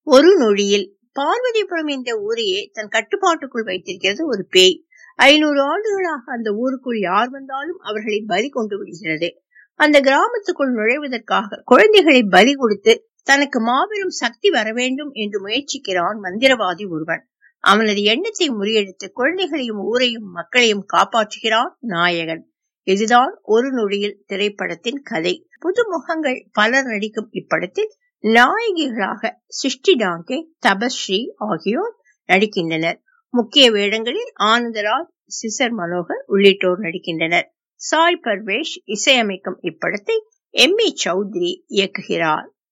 ஒரு நொடியில் பார்வதிபுரம் என்ற ஊரையே தன் கட்டுப்பாட்டுக்குள் வைத்திருக்கிறது ஒரு பேய் ஐநூறு ஆண்டுகளாக அந்த ஊருக்குள் யார் வந்தாலும் அவர்களை பலி கொண்டு விடுகிறது அந்த கிராமத்துக்குள் நுழைவதற்காக குழந்தைகளை பலி கொடுத்து தனக்கு மாபெரும் சக்தி வர வேண்டும் என்று முயற்சிக்கிறான் மந்திரவாதி ஒருவன் அவனது எண்ணத்தை முறியடித்து குழந்தைகளையும் ஊரையும் மக்களையும் காப்பாற்றுகிறான் நாயகன் இதுதான் ஒரு நொடியில் திரைப்படத்தின் கதை புது முகங்கள் பலர் நடிக்கும் இப்படத்தில் நாயகிகளாக சிஷ்டி டாங்கே தபஸ்ரீ ஆகியோர் நடிக்கின்றனர் முக்கிய வேடங்களில் ஆனந்தராஜ் சிசர் மனோகர் உள்ளிட்டோர் நடிக்கின்றனர் சாய் பர்வேஷ் இசையமைக்கும் இப்படத்தை எம் ஏ சௌத்ரி இயக்குகிறார்